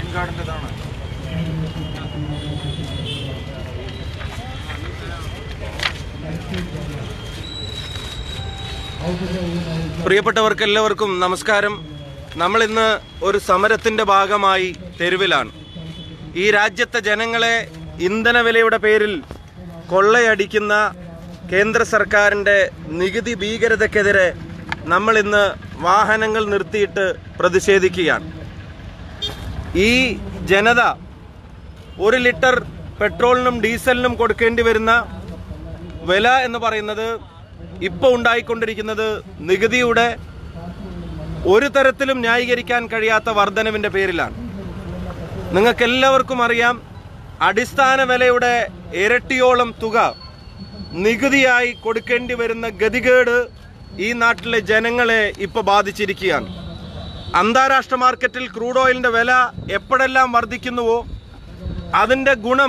ration കാർഡിൻ്റെതാണ് പ്രിയപ്പെട്ടവർക്ക് എല്ലാവർക്കും നമസ്കാരം നമ്മൾ ഇന്ന് ഒരു സമരത്തിന്റെ ഭാഗമായി തെരുവിലാണ് ഈ രാജ്യത്തെ ജനങ്ങളെ ഇന്ധന വിലയുടെ പേരിൽ കൊള്ളയടിക്കുന്ന കേന്ദ്ര സർക്കാരിന്റെ നികുതി ഭീകരതയ്ക്കെതിരെ നമ്മൾ ഇന്ന് വാഹനങ്ങൾ നിർത്തിയിട്ട് പ്രതിഷേധിക്കുകയാണ് ഈ ജനത ഒരു ലിറ്റർ പെട്രോളിനും ഡീസലിനും കൊടുക്കേണ്ടി വരുന്ന വില എന്ന് പറയുന്നത് ഇപ്പോൾ ഉണ്ടായിക്കൊണ്ടിരിക്കുന്നത് നികുതിയുടെ ഒരു തരത്തിലും ന്യായീകരിക്കാൻ കഴിയാത്ത വർധനവിന്റെ പേരിലാണ് നിങ്ങൾക്ക് എല്ലാവർക്കും അറിയാം അടിസ്ഥാന വിലയുടെ ഇരട്ടിയോളം തുക നികുതിയായി കൊടുക്കേണ്ടി വരുന്ന ഗതികേട് ഈ നാട്ടിലെ ജനങ്ങളെ ഇപ്പോൾ ബാധിച്ചിരിക്കുകയാണ് അന്താരാഷ്ട്ര മാർക്കറ്റിൽ ക്രൂഡ് ഓയിലിന്റെ വില എപ്പോഴെല്ലാം വർദ്ധിക്കുന്നുവോ അതിന്റെ ഗുണം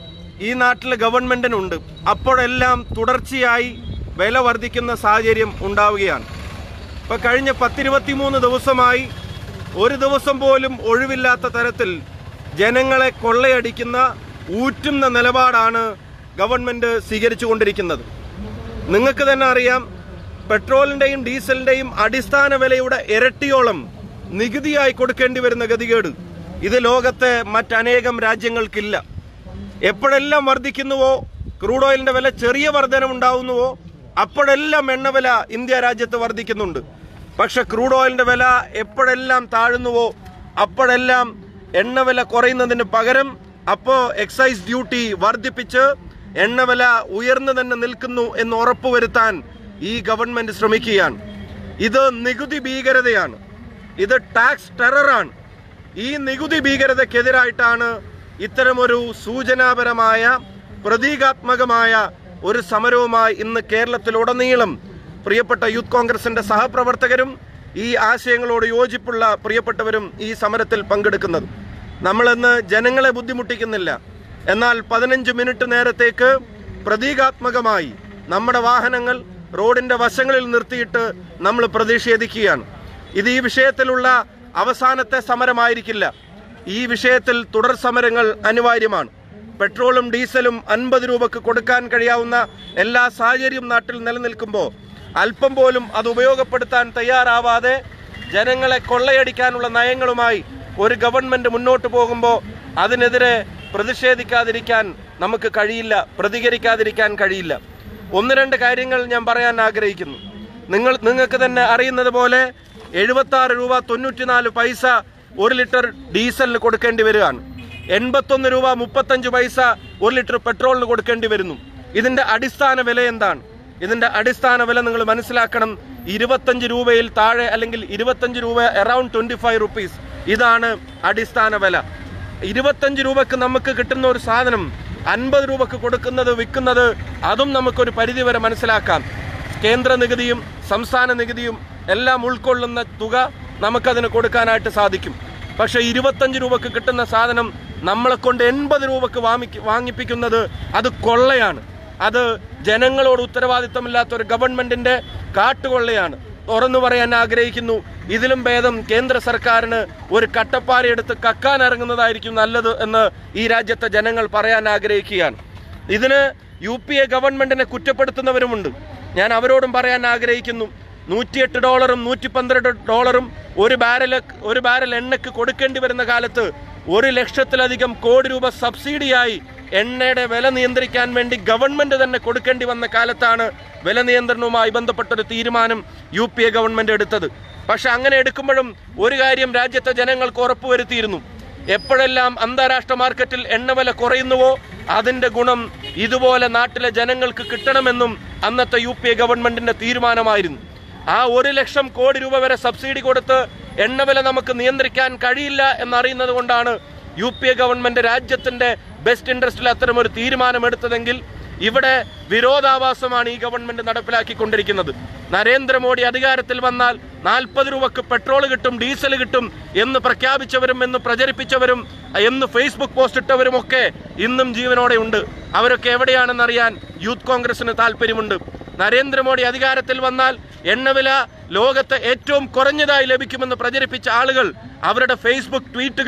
ഈ നാട്ടിലെ ഗവൺമെന്റിനുണ്ട് അപ്പോഴെല്ലാം തുടർച്ചയായി വില വർദ്ധിക്കുന്ന സാഹചര്യം ഉണ്ടാവുകയാണ് ഇപ്പൊ കഴിഞ്ഞ പത്തിരുപത്തിമൂന്ന് ദിവസമായി ഒരു ദിവസം പോലും ഒഴിവില്ലാത്ത തരത്തിൽ ജനങ്ങളെ കൊള്ളയടിക്കുന്ന ഊറ്റുന്ന നിലപാടാണ് ഗവൺമെന്റ് സ്വീകരിച്ചുകൊണ്ടിരിക്കുന്നത് നിങ്ങൾക്ക് തന്നെ അറിയാം പെട്രോളിന്റെയും ഡീസലിന്റെയും അടിസ്ഥാന വിലയുടെ ഇരട്ടിയോളം നികുതിയായി കൊടുക്കേണ്ടി വരുന്ന ഗതികേട് ഇത് ലോകത്തെ മറ്റനേകം രാജ്യങ്ങൾക്കില്ല എപ്പോഴെല്ലാം വർദ്ധിക്കുന്നുവോ ക്രൂഡ് ഓയിലിന്റെ വില ചെറിയ വർധനമുണ്ടാവുന്നുവോ അപ്പോഴെല്ലാം എണ്ണവില ഇന്ത്യ രാജ്യത്ത് വർദ്ധിക്കുന്നുണ്ട് പക്ഷെ ക്രൂഡ് ഓയിലിന്റെ വില എപ്പോഴെല്ലാം താഴുന്നുവോ അപ്പോഴെല്ലാം എണ്ണവില കുറയുന്നതിന് പകരം അപ്പോ എക്സൈസ് ഡ്യൂട്ടി വർദ്ധിപ്പിച്ച് എണ്ണവില ഉയർന്നു തന്നെ നിൽക്കുന്നു എന്ന് ഉറപ്പുവരുത്താൻ ഈ ഗവൺമെന്റ് ശ്രമിക്കുകയാണ് ഇത് നികുതി ഭീകരതയാണ് ഇത് ടാക്സ് ടെററാണ് ഈ നികുതി ഭീകരതയ്ക്കെതിരായിട്ടാണ് ഇത്തരമൊരു സൂചനാപരമായ പ്രതീകാത്മകമായ ഒരു സമരവുമായി ഇന്ന് കേരളത്തിലുടനീളം പ്രിയപ്പെട്ട യൂത്ത് കോൺഗ്രസിന്റെ സഹപ്രവർത്തകരും ഈ ആശയങ്ങളോട് യോജിപ്പുള്ള പ്രിയപ്പെട്ടവരും ഈ സമരത്തിൽ പങ്കെടുക്കുന്നത് നമ്മളിന്ന് ജനങ്ങളെ ബുദ്ധിമുട്ടിക്കുന്നില്ല എന്നാൽ പതിനഞ്ച് മിനിറ്റ് നേരത്തേക്ക് പ്രതീകാത്മകമായി നമ്മുടെ വാഹനങ്ങൾ റോഡിന്റെ വശങ്ങളിൽ നിർത്തിയിട്ട് നമ്മൾ പ്രതിഷേധിക്കുകയാണ് ഇത് ഈ വിഷയത്തിലുള്ള അവസാനത്തെ സമരമായിരിക്കില്ല ഈ വിഷയത്തിൽ തുടർ സമരങ്ങൾ അനിവാര്യമാണ് പെട്രോളും ഡീസലും അൻപത് രൂപക്ക് കൊടുക്കാൻ കഴിയാവുന്ന എല്ലാ സാഹചര്യം നാട്ടിൽ നിലനിൽക്കുമ്പോൾ അല്പം പോലും അത് ഉപയോഗപ്പെടുത്താൻ തയ്യാറാവാതെ ജനങ്ങളെ കൊള്ളയടിക്കാനുള്ള നയങ്ങളുമായി ഒരു ഗവൺമെന്റ് മുന്നോട്ട് പോകുമ്പോൾ അതിനെതിരെ പ്രതിഷേധിക്കാതിരിക്കാൻ നമുക്ക് കഴിയില്ല പ്രതികരിക്കാതിരിക്കാൻ കഴിയില്ല ഒന്ന് രണ്ട് കാര്യങ്ങൾ ഞാൻ പറയാൻ ആഗ്രഹിക്കുന്നു നിങ്ങൾ നിങ്ങൾക്ക് തന്നെ അറിയുന്നത് പോലെ എഴുപത്തി ആറ് രൂപ തൊണ്ണൂറ്റിനാല് പൈസ ഒരു ലിറ്റർ ഡീസലിന് കൊടുക്കേണ്ടി വരികയാണ് എൺപത്തൊന്ന് രൂപ മുപ്പത്തഞ്ച് പൈസ ഒരു ലിറ്റർ പെട്രോളിന് കൊടുക്കേണ്ടി വരുന്നു ഇതിന്റെ അടിസ്ഥാന വില എന്താണ് ഇതിന്റെ അടിസ്ഥാന വില നിങ്ങൾ മനസ്സിലാക്കണം ഇരുപത്തഞ്ച് രൂപയിൽ താഴെ അല്ലെങ്കിൽ ഇരുപത്തഞ്ച് രൂപ അറൌണ്ട് ട്വന്റി ഫൈവ് റുപ്പീസ് ഇതാണ് അടിസ്ഥാന വില ഇരുപത്തഞ്ച് രൂപക്ക് നമുക്ക് കിട്ടുന്ന ഒരു സാധനം അൻപത് രൂപക്ക് കൊടുക്കുന്നത് വിൽക്കുന്നത് അതും നമുക്കൊരു പരിധിവരെ മനസ്സിലാക്കാം കേന്ദ്ര നികുതിയും സംസ്ഥാന നികുതിയും എല്ലാം ഉൾക്കൊള്ളുന്ന തുക നമുക്കതിന് കൊടുക്കാനായിട്ട് സാധിക്കും പക്ഷെ ഇരുപത്തഞ്ച് രൂപക്ക് കിട്ടുന്ന സാധനം നമ്മളെ കൊണ്ട് എൺപത് രൂപക്ക് വാങ്ങിക്ക് വാങ്ങിപ്പിക്കുന്നത് അത് കൊള്ളയാണ് അത് ജനങ്ങളോട് ഉത്തരവാദിത്തമില്ലാത്ത ഒരു ഗവൺമെന്റിന്റെ കാട്ടുകൊള്ളയാണ് തുറന്നു പറയാൻ ആഗ്രഹിക്കുന്നു ഇതിലും ഭേദം കേന്ദ്ര സർക്കാരിന് ഒരു കട്ടപ്പാര എടുത്ത് കക്കാൻ ഇറങ്ങുന്നതായിരിക്കും നല്ലത് എന്ന് ഈ രാജ്യത്തെ ജനങ്ങൾ പറയാൻ ആഗ്രഹിക്കുകയാണ് ഇതിന് യു പി എ ഗവൺമെന്റിനെ കുറ്റപ്പെടുത്തുന്നവരുമുണ്ട് ഞാൻ അവരോടും പറയാൻ ആഗ്രഹിക്കുന്നു നൂറ്റിയെട്ട് ഡോളറും നൂറ്റി പന്ത്രണ്ട് ഡോളറും ഒരു ബാരൽ ഒരു ബാരൽ എണ്ണയ്ക്ക് കൊടുക്കേണ്ടി വരുന്ന കാലത്ത് ഒരു ലക്ഷത്തിലധികം കോടി രൂപ സബ്സിഡിയായി എണ്ണയുടെ വില നിയന്ത്രിക്കാൻ വേണ്ടി ഗവൺമെന്റ് തന്നെ കൊടുക്കേണ്ടി വന്ന കാലത്താണ് വില നിയന്ത്രണവുമായി ബന്ധപ്പെട്ട ഒരു തീരുമാനം യു പി എ ഗവൺമെന്റ് എടുത്തത് പക്ഷെ അങ്ങനെ എടുക്കുമ്പോഴും ഒരു കാര്യം രാജ്യത്തെ ജനങ്ങൾക്ക് ഉറപ്പുവരുത്തിയിരുന്നു എപ്പോഴെല്ലാം അന്താരാഷ്ട്ര മാർക്കറ്റിൽ എണ്ണവില കുറയുന്നുവോ അതിന്റെ ഗുണം ഇതുപോലെ നാട്ടിലെ ജനങ്ങൾക്ക് കിട്ടണമെന്നും അന്നത്തെ യു പി എ ഗവൺമെന്റിന്റെ തീരുമാനമായിരുന്നു ആ ഒരു ലക്ഷം കോടി രൂപ വരെ സബ്സിഡി കൊടുത്ത് എണ്ണവില നമുക്ക് നിയന്ത്രിക്കാൻ കഴിയില്ല എന്നറിയുന്നത് കൊണ്ടാണ് യു പി എ ഗവൺമെന്റ് രാജ്യത്തിന്റെ ബെസ്റ്റ് ഇൻട്രസ്റ്റിൽ അത്തരം ഒരു തീരുമാനമെടുത്തതെങ്കിൽ ഇവിടെ വിരോധാഭാസമാണ് ഈ ഗവൺമെന്റ് നടപ്പിലാക്കിക്കൊണ്ടിരിക്കുന്നത് നരേന്ദ്രമോദി അധികാരത്തിൽ വന്നാൽ നാൽപ്പത് രൂപക്ക് പെട്രോൾ കിട്ടും ഡീസൽ കിട്ടും എന്ന് പ്രഖ്യാപിച്ചവരും എന്ന് പ്രചരിപ്പിച്ചവരും എന്ന് ഫേസ്ബുക്ക് പോസ്റ്റ് ഇട്ടവരും ഒക്കെ ഇന്നും ജീവനോടെ ഉണ്ട് അവരൊക്കെ എവിടെയാണെന്നറിയാൻ യൂത്ത് കോൺഗ്രസിന് താല്പര്യമുണ്ട് നരേന്ദ്രമോദി അധികാരത്തിൽ വന്നാൽ എണ്ണവില ലോകത്ത് ഏറ്റവും കുറഞ്ഞതായി ലഭിക്കുമെന്ന് പ്രചരിപ്പിച്ച ആളുകൾ അവരുടെ ഫേസ്ബുക്ക് ട്വീറ്റുകൾ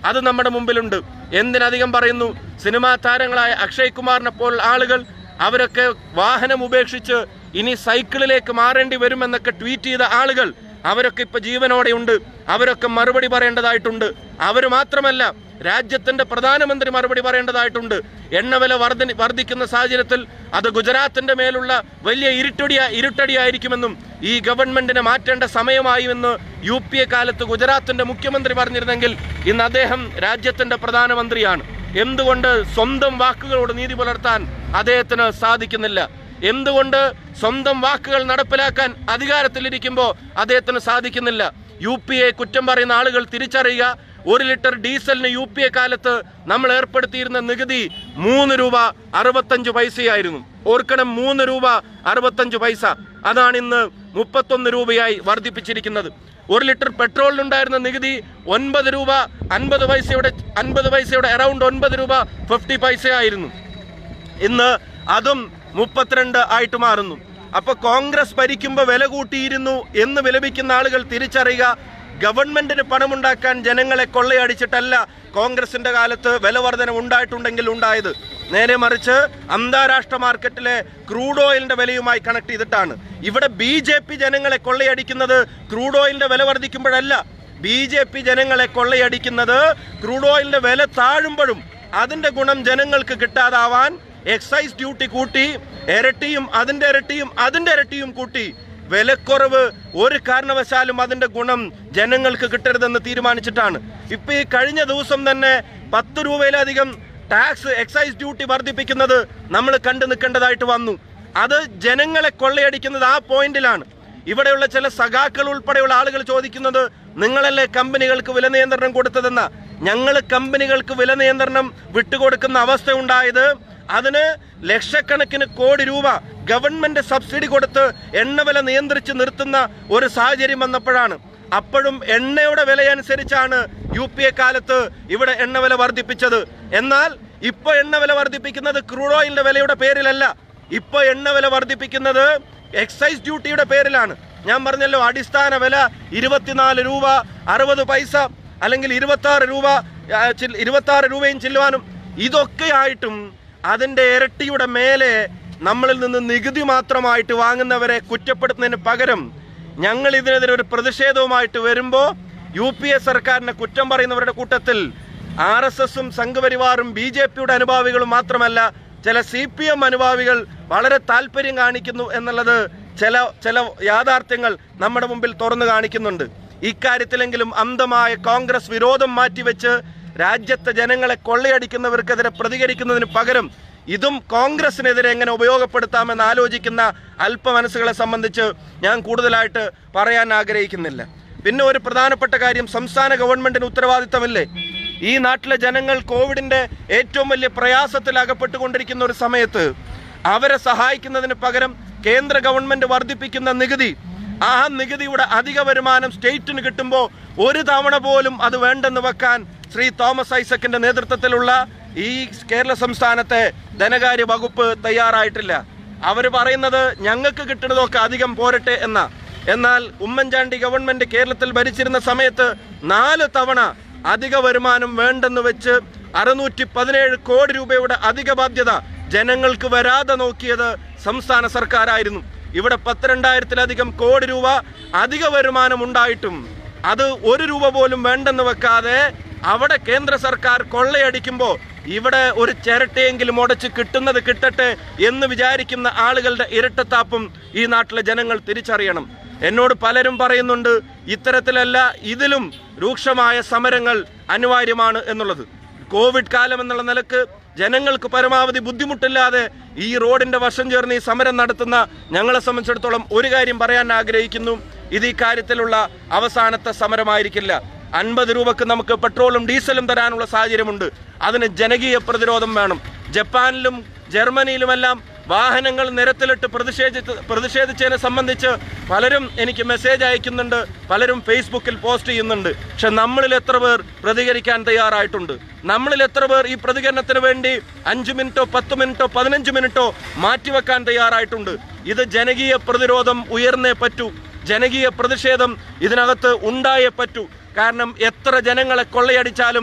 അത് നമ്മുടെ മുമ്പിലുണ്ട് എന്തിനധികം പറയുന്നു സിനിമാ താരങ്ങളായ അക്ഷയ് കുമാറിനെ പോലുള്ള ആളുകൾ അവരൊക്കെ വാഹനം ഉപേക്ഷിച്ച് ഇനി സൈക്കിളിലേക്ക് മാറേണ്ടി വരുമെന്നൊക്കെ ട്വീറ്റ് ചെയ്ത ആളുകൾ അവരൊക്കെ ഇപ്പൊ ജീവനോടെ ഉണ്ട് അവരൊക്കെ മറുപടി പറയേണ്ടതായിട്ടുണ്ട് അവർ മാത്രമല്ല രാജ്യത്തിന്റെ പ്രധാനമന്ത്രി മറുപടി പറയേണ്ടതായിട്ടുണ്ട് എണ്ണവില വർധന വർദ്ധിക്കുന്ന സാഹചര്യത്തിൽ അത് ഗുജറാത്തിന്റെ മേലുള്ള വലിയ ഇരുട്ടടിയ ഇരുട്ടടിയായിരിക്കുമെന്നും ഈ ഗവൺമെന്റിനെ മാറ്റേണ്ട സമയമായുമെന്ന് യു പി എ കാലത്ത് ഗുജറാത്തിന്റെ മുഖ്യമന്ത്രി പറഞ്ഞിരുന്നെങ്കിൽ ഇന്ന് അദ്ദേഹം രാജ്യത്തിന്റെ പ്രധാനമന്ത്രിയാണ് എന്തുകൊണ്ട് സ്വന്തം വാക്കുകളോട് നീതി പുലർത്താൻ അദ്ദേഹത്തിന് സാധിക്കുന്നില്ല എന്തുകൊണ്ട് സ്വന്തം വാക്കുകൾ നടപ്പിലാക്കാൻ അധികാരത്തിലിരിക്കുമ്പോൾ അദ്ദേഹത്തിന് സാധിക്കുന്നില്ല യു പി എ കുറ്റം പറയുന്ന ആളുകൾ തിരിച്ചറിയുക ഒരു ലിറ്റർ ഡീസലിന് യു പി എ കാലത്ത് നമ്മൾ ഏർപ്പെടുത്തിയിരുന്ന നികുതി മൂന്ന് രൂപ അറുപത്തഞ്ച് പൈസയായിരുന്നു ഓർക്കണം മൂന്ന് രൂപ അറുപത്തഞ്ച് പൈസ അതാണ് ഇന്ന് മുപ്പത്തൊന്ന് രൂപയായി വർദ്ധിപ്പിച്ചിരിക്കുന്നത് ഒരു ലിറ്റർ പെട്രോളിനുണ്ടായിരുന്ന നികുതി ഒൻപത് രൂപ അൻപത് പൈസയുടെ അൻപത് പൈസയുടെ അറൗണ്ട് ഒൻപത് രൂപ ഫിഫ്റ്റി പൈസയായിരുന്നു ഇന്ന് അതും മുപ്പത്തിരണ്ട് ആയിട്ട് മാറുന്നു അപ്പൊ കോൺഗ്രസ് ഭരിക്കുമ്പോൾ വില കൂട്ടിയിരുന്നു എന്ന് വിലപിക്കുന്ന ആളുകൾ തിരിച്ചറിയുക ഗവൺമെന്റിന് പണമുണ്ടാക്കാൻ ജനങ്ങളെ കൊള്ളയടിച്ചിട്ടല്ല കോൺഗ്രസിന്റെ കാലത്ത് വില വർധന ഉണ്ടായിട്ടുണ്ടെങ്കിൽ ഉണ്ടായത് നേരെ മറിച്ച് അന്താരാഷ്ട്ര മാർക്കറ്റിലെ ക്രൂഡ് ഓയിലിന്റെ വിലയുമായി കണക്ട് ചെയ്തിട്ടാണ് ഇവിടെ ബി ജെ പി ജനങ്ങളെ കൊള്ളയടിക്കുന്നത് ക്രൂഡ് ഓയിലിന്റെ വില വർദ്ധിക്കുമ്പോഴല്ല ബി ജെ പി ജനങ്ങളെ കൊള്ളയടിക്കുന്നത് ക്രൂഡ് ഓയിലിന്റെ വില താഴുമ്പോഴും അതിന്റെ ഗുണം ജനങ്ങൾക്ക് കിട്ടാതാവാൻ എക്സൈസ് ഡ്യൂട്ടി കൂട്ടി ഇരട്ടിയും അതിന്റെ ഇരട്ടിയും അതിന്റെ ഇരട്ടിയും കൂട്ടി വിലക്കുറവ് ഒരു കാരണവശാലും അതിന്റെ ഗുണം ജനങ്ങൾക്ക് കിട്ടരുതെന്ന് തീരുമാനിച്ചിട്ടാണ് ഇപ്പൊ ഈ കഴിഞ്ഞ ദിവസം തന്നെ പത്ത് രൂപയിലധികം ടാക്സ് എക്സൈസ് ഡ്യൂട്ടി വർദ്ധിപ്പിക്കുന്നത് നമ്മൾ കണ്ടു നിൽക്കേണ്ടതായിട്ട് വന്നു അത് ജനങ്ങളെ കൊള്ളയടിക്കുന്നത് ആ പോയിന്റിലാണ് ഇവിടെയുള്ള ചില സഖാക്കൾ ഉൾപ്പെടെയുള്ള ആളുകൾ ചോദിക്കുന്നത് നിങ്ങളല്ലേ കമ്പനികൾക്ക് വില നിയന്ത്രണം കൊടുത്തതെന്ന ഞങ്ങൾ കമ്പനികൾക്ക് വില നിയന്ത്രണം വിട്ടുകൊടുക്കുന്ന അവസ്ഥ ഉണ്ടായത് അതിന് ലക്ഷക്കണക്കിന് കോടി രൂപ ഗവൺമെന്റ് സബ്സിഡി കൊടുത്ത് എണ്ണവില നിയന്ത്രിച്ച് നിർത്തുന്ന ഒരു സാഹചര്യം വന്നപ്പോഴാണ് അപ്പോഴും എണ്ണയുടെ വിലയനുസരിച്ചാണ് യു പി എ കാലത്ത് ഇവിടെ എണ്ണവില വർദ്ധിപ്പിച്ചത് എന്നാൽ ഇപ്പൊ എണ്ണവില വർദ്ധിപ്പിക്കുന്നത് ക്രൂഡ് ഓയിലിന്റെ വിലയുടെ പേരിലല്ല ഇപ്പൊ എണ്ണവില വർദ്ധിപ്പിക്കുന്നത് എക്സൈസ് ഡ്യൂട്ടിയുടെ പേരിലാണ് ഞാൻ പറഞ്ഞല്ലോ അടിസ്ഥാന വില ഇരുപത്തിനാല് രൂപ അറുപത് പൈസ അല്ലെങ്കിൽ ഇരുപത്തി ആറ് രൂപ ഇരുപത്തി ആറ് രൂപയും ചെല്ലുവാനും ഇതൊക്കെ ആയിട്ടും അതിന്റെ ഇരട്ടിയുടെ മേലെ നമ്മളിൽ നിന്ന് നികുതി മാത്രമായിട്ട് വാങ്ങുന്നവരെ കുറ്റപ്പെടുത്തുന്നതിന് പകരം ഞങ്ങൾ ഇതിനെതിരെ ഒരു പ്രതിഷേധവുമായിട്ട് വരുമ്പോൾ യു പി എ സർക്കാരിനെ കുറ്റം പറയുന്നവരുടെ കൂട്ടത്തിൽ ആർ എസ് എസും സംഘപരിവാറും ബി ജെ പിയുടെ അനുഭാവികളും മാത്രമല്ല ചില സി പി എം അനുഭാവികൾ വളരെ താല്പര്യം കാണിക്കുന്നു എന്നുള്ളത് ചില ചില യാഥാർത്ഥ്യങ്ങൾ നമ്മുടെ മുമ്പിൽ തുറന്നു കാണിക്കുന്നുണ്ട് ഇക്കാര്യത്തിലെങ്കിലും അന്ധമായ കോൺഗ്രസ് വിരോധം മാറ്റിവെച്ച് രാജ്യത്തെ ജനങ്ങളെ കൊള്ളയടിക്കുന്നവർക്കെതിരെ പ്രതികരിക്കുന്നതിന് പകരം ഇതും കോൺഗ്രസിനെതിരെ എങ്ങനെ ഉപയോഗപ്പെടുത്താമെന്ന് ആലോചിക്കുന്ന അല്പ മനസ്സുകളെ സംബന്ധിച്ച് ഞാൻ കൂടുതലായിട്ട് പറയാൻ ആഗ്രഹിക്കുന്നില്ല പിന്നെ ഒരു പ്രധാനപ്പെട്ട കാര്യം സംസ്ഥാന ഗവൺമെന്റിന് ഉത്തരവാദിത്തമില്ലേ ഈ നാട്ടിലെ ജനങ്ങൾ കോവിഡിന്റെ ഏറ്റവും വലിയ പ്രയാസത്തിൽ അകപ്പെട്ടുകൊണ്ടിരിക്കുന്ന ഒരു സമയത്ത് അവരെ സഹായിക്കുന്നതിന് പകരം കേന്ദ്ര ഗവൺമെന്റ് വർദ്ധിപ്പിക്കുന്ന നികുതി ആ നികുതിയുടെ അധിക വരുമാനം സ്റ്റേറ്റിന് കിട്ടുമ്പോൾ ഒരു തവണ പോലും അത് വേണ്ടെന്ന് വെക്കാൻ ശ്രീ തോമസ് ഐസക്കിന്റെ നേതൃത്വത്തിലുള്ള ഈ കേരള സംസ്ഥാനത്തെ ധനകാര്യ വകുപ്പ് തയ്യാറായിട്ടില്ല അവർ പറയുന്നത് ഞങ്ങൾക്ക് കിട്ടുന്നതൊക്കെ അധികം പോരട്ടെ എന്ന എന്നാൽ ഉമ്മൻചാണ്ടി ഗവൺമെന്റ് കേരളത്തിൽ ഭരിച്ചിരുന്ന സമയത്ത് നാല് തവണ അധിക വരുമാനം വേണ്ടെന്ന് വെച്ച് അറുന്നൂറ്റി പതിനേഴ് കോടി രൂപയുടെ അധിക ബാധ്യത ജനങ്ങൾക്ക് വരാതെ നോക്കിയത് സംസ്ഥാന സർക്കാരായിരുന്നു ഇവിടെ പത്തിരണ്ടായിരത്തിലധികം കോടി രൂപ അധിക വരുമാനം ഉണ്ടായിട്ടും അത് ഒരു രൂപ പോലും വേണ്ടെന്ന് വെക്കാതെ അവിടെ കേന്ദ്ര സർക്കാർ കൊള്ളയടിക്കുമ്പോൾ ഇവിടെ ഒരു ചിരട്ടയെങ്കിലും ഉടച്ച് കിട്ടുന്നത് കിട്ടട്ടെ എന്ന് വിചാരിക്കുന്ന ആളുകളുടെ ഇരട്ടത്താപ്പും ഈ നാട്ടിലെ ജനങ്ങൾ തിരിച്ചറിയണം എന്നോട് പലരും പറയുന്നുണ്ട് ഇത്തരത്തിലല്ല ഇതിലും രൂക്ഷമായ സമരങ്ങൾ അനിവാര്യമാണ് എന്നുള്ളത് കോവിഡ് കാലം എന്നുള്ള നിലക്ക് ജനങ്ങൾക്ക് പരമാവധി ബുദ്ധിമുട്ടില്ലാതെ ഈ റോഡിന്റെ വശം ചേർന്ന് ഈ സമരം നടത്തുന്ന ഞങ്ങളെ സംബന്ധിച്ചിടത്തോളം ഒരു കാര്യം പറയാൻ ആഗ്രഹിക്കുന്നു ഇത് ഈ കാര്യത്തിലുള്ള അവസാനത്തെ സമരമായിരിക്കില്ല അൻപത് രൂപക്ക് നമുക്ക് പെട്രോളും ഡീസലും തരാനുള്ള സാഹചര്യമുണ്ട് അതിന് ജനകീയ പ്രതിരോധം വേണം ജപ്പാനിലും ജർമ്മനിയിലുമെല്ലാം വാഹനങ്ങൾ നിരത്തിലിട്ട് പ്രതിഷേധിച്ച് പ്രതിഷേധിച്ചതിനെ സംബന്ധിച്ച് പലരും എനിക്ക് മെസ്സേജ് അയക്കുന്നുണ്ട് പലരും ഫേസ്ബുക്കിൽ പോസ്റ്റ് ചെയ്യുന്നുണ്ട് പക്ഷെ നമ്മളിൽ എത്ര പേർ പ്രതികരിക്കാൻ തയ്യാറായിട്ടുണ്ട് നമ്മളിൽ എത്ര പേർ ഈ പ്രതികരണത്തിന് വേണ്ടി അഞ്ച് മിനിറ്റോ പത്ത് മിനിറ്റോ പതിനഞ്ച് മിനിറ്റോ മാറ്റിവെക്കാൻ തയ്യാറായിട്ടുണ്ട് ഇത് ജനകീയ പ്രതിരോധം ഉയർന്നേ പറ്റൂ ജനകീയ പ്രതിഷേധം ഇതിനകത്ത് ഉണ്ടായേ പറ്റൂ കാരണം എത്ര ജനങ്ങളെ കൊള്ളയടിച്ചാലും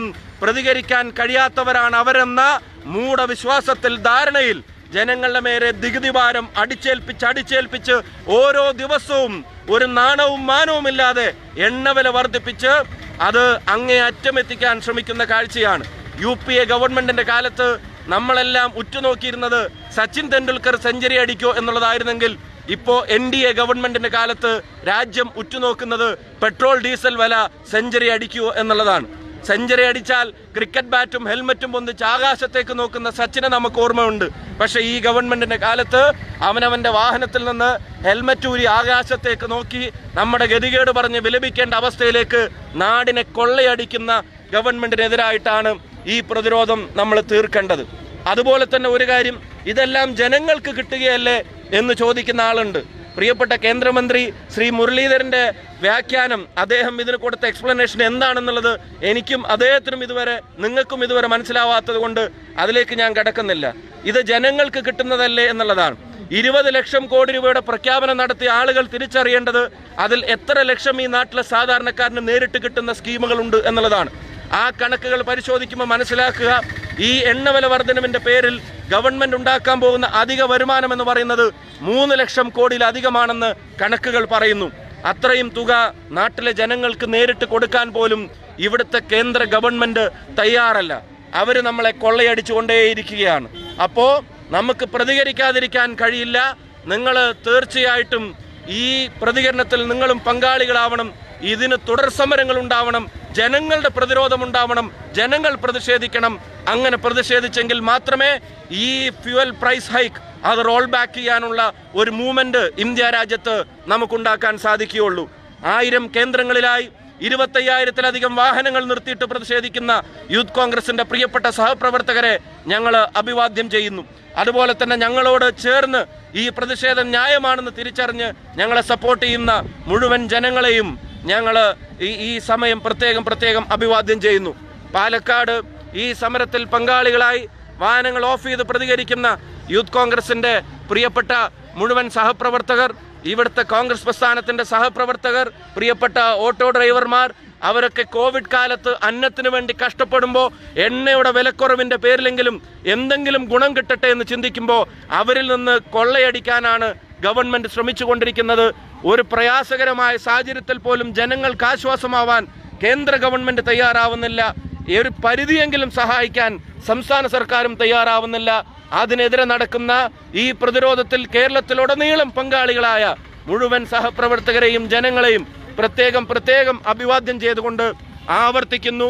പ്രതികരിക്കാൻ കഴിയാത്തവരാണ് അവരെന്ന മൂഢവിശ്വാസത്തിൽ ധാരണയിൽ ജനങ്ങളുടെ മേലെ നികുതി ഭാരം അടിച്ചേൽപ്പിച്ച് അടിച്ചേൽപ്പിച്ച് ഓരോ ദിവസവും ഒരു നാണവും മാനവും ഇല്ലാതെ എണ്ണവില വർദ്ധിപ്പിച്ച് അത് അങ്ങേ അറ്റമെത്തിക്കാൻ ശ്രമിക്കുന്ന കാഴ്ചയാണ് യു പി എ ഗവൺമെന്റിന്റെ കാലത്ത് നമ്മളെല്ലാം ഉറ്റുനോക്കിയിരുന്നത് സച്ചിൻ തെണ്ടുൽക്കർ സെഞ്ചുറി അടിക്കോ എന്നുള്ളതായിരുന്നെങ്കിൽ ഇപ്പോ എൻ ഡി എ ഗവൺമെന്റിന്റെ കാലത്ത് രാജ്യം ഉറ്റുനോക്കുന്നത് പെട്രോൾ ഡീസൽ വില സെഞ്ചുറി അടിക്കുമോ എന്നുള്ളതാണ് സെഞ്ചുറി അടിച്ചാൽ ക്രിക്കറ്റ് ബാറ്റും ഹെൽമറ്റും പൊന്തിച്ച് ആകാശത്തേക്ക് നോക്കുന്ന സച്ചിനെ നമുക്ക് ഓർമ്മയുണ്ട് പക്ഷെ ഈ ഗവൺമെന്റിന്റെ കാലത്ത് അവനവന്റെ വാഹനത്തിൽ നിന്ന് ഹെൽമറ്റ് ഊരി ആകാശത്തേക്ക് നോക്കി നമ്മുടെ ഗതികേട് പറഞ്ഞ് വിലപിക്കേണ്ട അവസ്ഥയിലേക്ക് നാടിനെ കൊള്ളയടിക്കുന്ന ഗവൺമെന്റിനെതിരായിട്ടാണ് ഈ പ്രതിരോധം നമ്മൾ തീർക്കേണ്ടത് അതുപോലെ തന്നെ ഒരു കാര്യം ഇതെല്ലാം ജനങ്ങൾക്ക് കിട്ടുകയല്ലേ എന്ന് ചോദിക്കുന്ന ആളുണ്ട് പ്രിയപ്പെട്ട കേന്ദ്രമന്ത്രി ശ്രീ മുരളീധരന്റെ വ്യാഖ്യാനം അദ്ദേഹം ഇതിന് കൊടുത്ത എക്സ്പ്ലനേഷൻ എന്താണെന്നുള്ളത് എനിക്കും അദ്ദേഹത്തിനും ഇതുവരെ നിങ്ങൾക്കും ഇതുവരെ മനസ്സിലാവാത്തത് കൊണ്ട് അതിലേക്ക് ഞാൻ കിടക്കുന്നില്ല ഇത് ജനങ്ങൾക്ക് കിട്ടുന്നതല്ലേ എന്നുള്ളതാണ് ഇരുപത് ലക്ഷം കോടി രൂപയുടെ പ്രഖ്യാപനം നടത്തിയ ആളുകൾ തിരിച്ചറിയേണ്ടത് അതിൽ എത്ര ലക്ഷം ഈ നാട്ടിലെ സാധാരണക്കാരന് നേരിട്ട് കിട്ടുന്ന സ്കീമുകളുണ്ട് എന്നുള്ളതാണ് ആ കണക്കുകൾ പരിശോധിക്കുമ്പോൾ മനസ്സിലാക്കുക ഈ എണ്ണവില വർധനവിന്റെ പേരിൽ ഗവൺമെന്റ് ഉണ്ടാക്കാൻ പോകുന്ന അധിക വരുമാനം എന്ന് പറയുന്നത് മൂന്ന് ലക്ഷം കോടിയിലധികമാണെന്ന് കണക്കുകൾ പറയുന്നു അത്രയും തുക നാട്ടിലെ ജനങ്ങൾക്ക് നേരിട്ട് കൊടുക്കാൻ പോലും ഇവിടുത്തെ കേന്ദ്ര ഗവൺമെന്റ് തയ്യാറല്ല അവര് നമ്മളെ കൊള്ളയടിച്ചുകൊണ്ടേയിരിക്കുകയാണ് അപ്പോ നമുക്ക് പ്രതികരിക്കാതിരിക്കാൻ കഴിയില്ല നിങ്ങൾ തീർച്ചയായിട്ടും ഈ പ്രതികരണത്തിൽ നിങ്ങളും പങ്കാളികളാവണം ഇതിന് തുടർ സമരങ്ങൾ ഉണ്ടാവണം ജനങ്ങളുടെ പ്രതിരോധം ഉണ്ടാവണം ജനങ്ങൾ പ്രതിഷേധിക്കണം അങ്ങനെ പ്രതിഷേധിച്ചെങ്കിൽ മാത്രമേ ഈ ഫ്യുവൽ പ്രൈസ് ഹൈക്ക് അത് റോൾ ബാക്ക് ചെയ്യാനുള്ള ഒരു മൂവ്മെന്റ് ഇന്ത്യ രാജ്യത്ത് നമുക്കുണ്ടാക്കാൻ സാധിക്കുകയുള്ളൂ ആയിരം കേന്ദ്രങ്ങളിലായി ഇരുപത്തയ്യായിരത്തിലധികം വാഹനങ്ങൾ നിർത്തിയിട്ട് പ്രതിഷേധിക്കുന്ന യൂത്ത് കോൺഗ്രസിന്റെ പ്രിയപ്പെട്ട സഹപ്രവർത്തകരെ ഞങ്ങൾ അഭിവാദ്യം ചെയ്യുന്നു അതുപോലെ തന്നെ ഞങ്ങളോട് ചേർന്ന് ഈ പ്രതിഷേധം ന്യായമാണെന്ന് തിരിച്ചറിഞ്ഞ് ഞങ്ങളെ സപ്പോർട്ട് ചെയ്യുന്ന മുഴുവൻ ജനങ്ങളെയും ഞങ്ങൾ ഈ ഈ സമയം പ്രത്യേകം പ്രത്യേകം അഭിവാദ്യം ചെയ്യുന്നു പാലക്കാട് ഈ സമരത്തിൽ പങ്കാളികളായി വാഹനങ്ങൾ ഓഫ് ചെയ്ത് പ്രതികരിക്കുന്ന യൂത്ത് കോൺഗ്രസിന്റെ പ്രിയപ്പെട്ട മുഴുവൻ സഹപ്രവർത്തകർ ഇവിടുത്തെ കോൺഗ്രസ് പ്രസ്ഥാനത്തിന്റെ സഹപ്രവർത്തകർ പ്രിയപ്പെട്ട ഓട്ടോ ഡ്രൈവർമാർ അവരൊക്കെ കോവിഡ് കാലത്ത് അന്നത്തിന് വേണ്ടി കഷ്ടപ്പെടുമ്പോൾ എണ്ണയുടെ വിലക്കുറവിന്റെ പേരിലെങ്കിലും എന്തെങ്കിലും ഗുണം കിട്ടട്ടെ എന്ന് ചിന്തിക്കുമ്പോൾ അവരിൽ നിന്ന് കൊള്ളയടിക്കാനാണ് ഗവൺമെന്റ് ശ്രമിച്ചുകൊണ്ടിരിക്കുന്നത് ഒരു പ്രയാസകരമായ സാഹചര്യത്തിൽ പോലും ജനങ്ങൾക്ക് ആശ്വാസമാവാൻ കേന്ദ്ര ഗവൺമെന്റ് തയ്യാറാവുന്നില്ല ഈ ഒരു പരിധിയെങ്കിലും സഹായിക്കാൻ സംസ്ഥാന സർക്കാരും തയ്യാറാവുന്നില്ല അതിനെതിരെ നടക്കുന്ന ഈ പ്രതിരോധത്തിൽ കേരളത്തിലുടനീളം പങ്കാളികളായ മുഴുവൻ സഹപ്രവർത്തകരെയും ജനങ്ങളെയും പ്രത്യേകം പ്രത്യേകം അഭിവാദ്യം ചെയ്തുകൊണ്ട് ആവർത്തിക്കുന്നു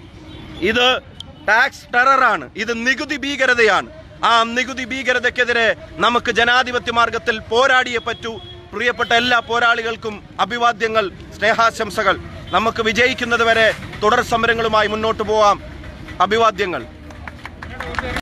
ഇത് ടാക്സ് ടെററാണ് ഇത് നികുതി ഭീകരതയാണ് ആ നികുതി ഭീകരതയ്ക്കെതിരെ നമുക്ക് ജനാധിപത്യ മാർഗത്തിൽ പോരാടിയേ പറ്റൂ പ്രിയപ്പെട്ട എല്ലാ പോരാളികൾക്കും അഭിവാദ്യങ്ങൾ സ്നേഹാശംസകൾ നമുക്ക് വിജയിക്കുന്നത് വരെ തുടർ സമരങ്ങളുമായി മുന്നോട്ട് പോവാം അഭിവാദ്യങ്ങൾ